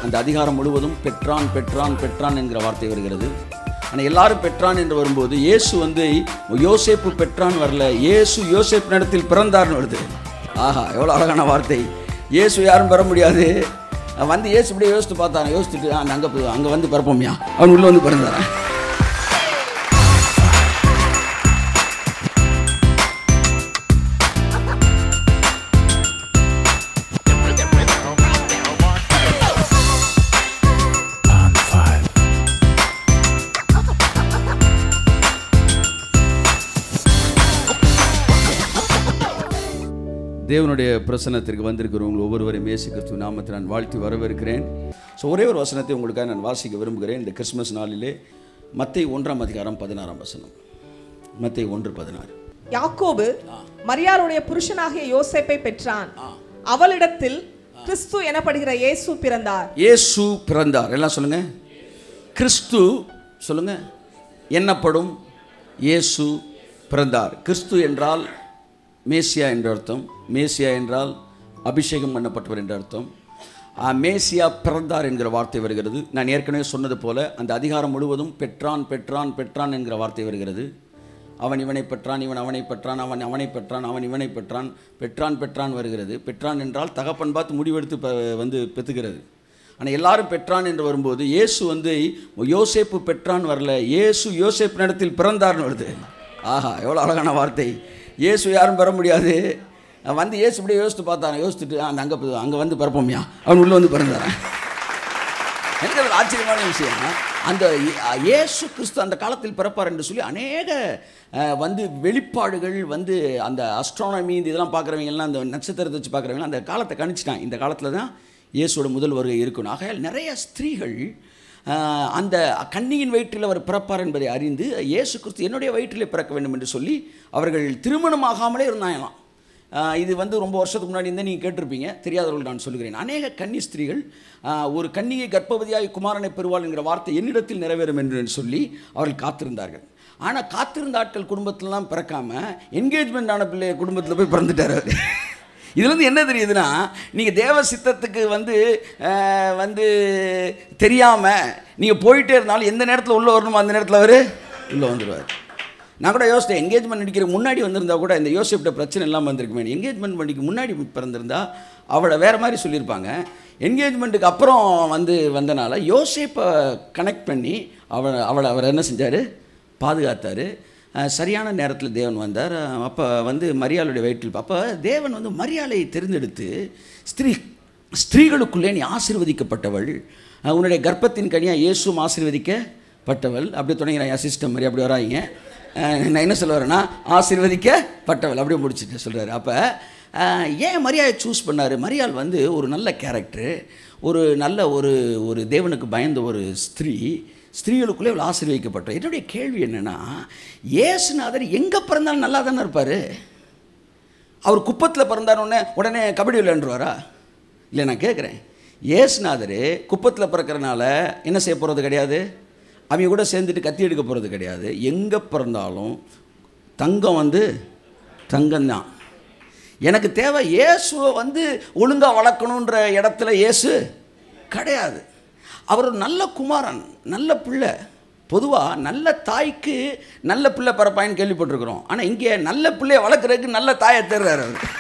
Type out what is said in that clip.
அந்த அதிகாரம் முழுவதும் பெற்றான் பெற்றான் பெற்றான் என்கிற வார்த்தை வருகிறது ஆனால் எல்லாரும் பெற்றான் என்று வரும்போது இயேசு வந்து யோசேப்பு பெற்றான் வரல இயேசு யோசேப்பு இடத்தில் பிறந்தார்னு வருது ஆஹா எவ்வளோ அழகான வார்த்தை இயேசு யாரும் பெற முடியாது வந்து இயேசு இப்படியே யோசித்து பார்த்தாங்க யோசிச்சுட்டு அந்த அங்கே போய் அங்கே வந்து பிறப்போம்யா அவன் உள்ளே வந்து பிறந்தாரன் on five. தேவனுடைய பிரசன்னத்திற்கு வந்திருக்கிறவங்க ஒவ்வொருவரையும் இயேசு கிறிஸ்துவ நாமத்தை நான் வாழ்த்தி வரவேற்கிறேன் ஸோ ஒரே ஒரு வசனத்தை உங்களுக்காக நான் வாசிக்க விரும்புகிறேன் இந்த கிறிஸ்மஸ் நாளிலே மத்தை ஒன்றாம் அதிகாரம் பதினாறாம் வசனம் மத்தை ஒன்று பதினாறு யாக்கோபு மரியாளுடைய புருஷனாகிய யோசேப்பை பெற்றான் அவளிடத்தில் கிறிஸ்து எனப்படுகிற இயேசு பிறந்தார் இயேசு பிறந்தார் எல்லாம் சொல்லுங்க கிறிஸ்து சொல்லுங்க என்னப்படும் இயேசு பிறந்தார் கிறிஸ்து என்றால் மேசியா என்ற அர்த்தம் மேசியா என்றால் அபிஷேகம் பண்ணப்பட்டவர் என்ற அர்த்தம் ஆ, மேசியா பிறந்தார் என்கிற வார்த்தை வருகிறது நான் ஏற்கனவே சொன்னது போல அந்த அதிகாரம் முழுவதும் பெற்றான் பெற்றான் பெற்றான் என்கிற வார்த்தை வருகிறது அவன் இவனை பெற்றான் இவன் அவனை பெற்றான் அவன் அவனை பெற்றான் அவன் இவனை பெற்றான் பெற்றான் பெற்றான் வருகிறது பெற்றான் என்றால் தகப்பன் பார்த்து முடிவெடுத்து ப- வந்து பெற்றுகிறது ஆனால் எல்லாரும் பெற்றான் என்று வரும்போது இயேசு வந்து யோசேப்பு பெற்றான் வரல இயேசு யோசேப்பு இடத்தில் பிறந்தார்னு வருது ஆஹா எவ்வளோ அழகான வார்த்தை இயேசு யாரும் பெற முடியாது வந்து இயேசு இப்படியே யோசித்து பார்த்தாங்க யோசிச்சுட்டு அந்த அங்கே போய் அங்கே வந்து பிறப்போம்யா அவன் உள்ளே வந்து பிறந்தாரன் எனக்கு அது ஆச்சரியமான விஷயம் அந்த இ- இயேசு கிறிஸ்து அந்த காலத்தில் பிறப்பார் என்று சொல்லி அநேக அஹ், வந்து வெளிப்பாடுகள் வந்து அந்த அஸ்ட்ரானமி இந்த இதெல்லாம் பார்க்குறவங்க எல்லாம் அந்த நட்சத்திரத்தை வச்சு பார்க்குறவங்க அந்த காலத்தை கணிச்சிட்டான் இந்த காலத்தில் தான் இயேசுவோட முதல் வருகை இருக்கணும் ஆகையால் நிறைய ஸ்திரீகள் அஹ், அந்த கன்னியின் வயிற்றில் அவர் பிறப்பார் என்பதை அறிந்து இயேசு கிறிஸ்து என்னுடைய வயிற்றிலே பிறக்க வேண்டும் என்று சொல்லி அவர்கள் திருமணமாகாமலே இருந்தாங்களாம் ஆஹ் இது வந்து ரொம்ப வருஷத்துக்கு முன்னாடி இருந்தால் நீங்கள் கேட்டிருப்பீங்க தெரியாதவர்கள் நான் சொல்கிறேன் அநேக கன்னி ஸ்திரீகள் ஆஹ் ஒரு கன்னியை கர்ப்பவதியாய் குமாரனை பெறுவாள் என்கிற வார்த்தை என்னிடத்தில் நிறைவேறும் என்று சொல்லி அவர்கள் காத்திருந்தார்கள் ஆனால் காத்திருந்த ஆட்கள் குடும்பத்திலலாம் பிறக்காம என்கேஜ்மெண்ட் ஆன பிள்ளை குடும்பத்தில் போய் பிறந்துட்டார் அவர் இதுலேருந்து என்ன தெரியுதுன்னா நீங்கள் தேவ சித்தத்துக்கு வந்து ஆஹ் வந்து தெரியாமல் நீங்கள் போயிட்டே இருந்தாலும் எந்த நேரத்தில் உள்ளே வரணுமோ அந்த நேரத்தில் அவர் உள்ளே வந்துடுவார் நான் கூட யோசித்தேன் என்கேஜ்மெண்ட் நடிக்கிற முன்னாடி வந்திருந்தா கூட இந்த யோசிப்பிட்ட பிரச்சனை இல்லாமல் வந்திருக்குமே என்கேஜ்மெண்ட் பண்ணிக்கு முன்னாடி பிறந்திருந்தா அவளை வேறு மாதிரி சொல்லியிருப்பாங்க என்கேஜ்மெண்ட்டுக்கு அப்புறம் வந்து வந்தனால யோசேப்பை கனெக்ட் பண்ணி அவளை அவளை அவர் என்ன செஞ்சார் பாதுகாத்தார் அஹ் சரியான நேரத்தில் தேவன் வந்தார் அப்போ வந்து மரியாளுடைய வயிற்றில் அப்போ தேவன் வந்து மரியாதை தெரிந்தெடுத்து ஸ்திரீ ஸ்திரீகளுக்குள்ளே நீ ஆசீர்வதிக்கப்பட்டவள் அஹ் உன்னுடைய கர்ப்பத்தின் கனியாக இயேசுவும் ஆசீர்வதிக்கப்பட்டவள் அப்படியே தொடங்கிறாங்க சிஸ்டம் மாதிரி அப்படி வராங்க அஹ் நான் என்ன சொல்ல வரேன்னா ஆசீர்வதிக்கப்பட்டவள் அப்படியே முடிச்சுட்டு சொல்கிறாரு அப்போ ஏன் மரியாதை சூஸ் பண்ணார் மரியாள் வந்து ஒரு நல்ல கேரக்டரு ஒரு நல்ல ஒரு ஒரு தேவனுக்கு பயந்த ஒரு ஸ்திரீ ஸ்திரீகளுக்குள்ளே இவ்வளோ ஆசீர்வதிக்கப்பட்டோம் என்னுடைய கேள்வி என்னென்னா ஏசுநாதர் எங்கே பிறந்தாலும் நல்லா தானே இருப்பார் அவர் குப்பத்தில் பிறந்தார் உடனே உடனே கபடி விளையாண்டுருவாரா இல்லை நான் கேட்குறேன் ஏசுநாதர் குப்பத்தில் பிறக்கறனால என்ன செய்ய போகிறது கிடையாது அவங்க கூட சேர்ந்துட்டு கத்தி எடுக்க போகிறது கிடையாது எங்கே பிறந்தாலும் தங்கம் வந்து தங்கம்தான் எனக்கு தேவை இயேசுவை வந்து ஒழுங்காக வளர்க்கணுன்ற இடத்துல இயேசு கிடையாது அவர் ஒரு நல்ல குமாரன் நல்ல பிள்ளை பொதுவாக நல்ல தாய்க்கு நல்ல பிள்ளை பிறப்பாயின்னு கேள்விப்பட்டிருக்கிறோம் ஆனால் இங்கே நல்ல பிள்ளையை வளர்க்குறதுக்கு நல்ல தாயை தேர்றாரு அவர்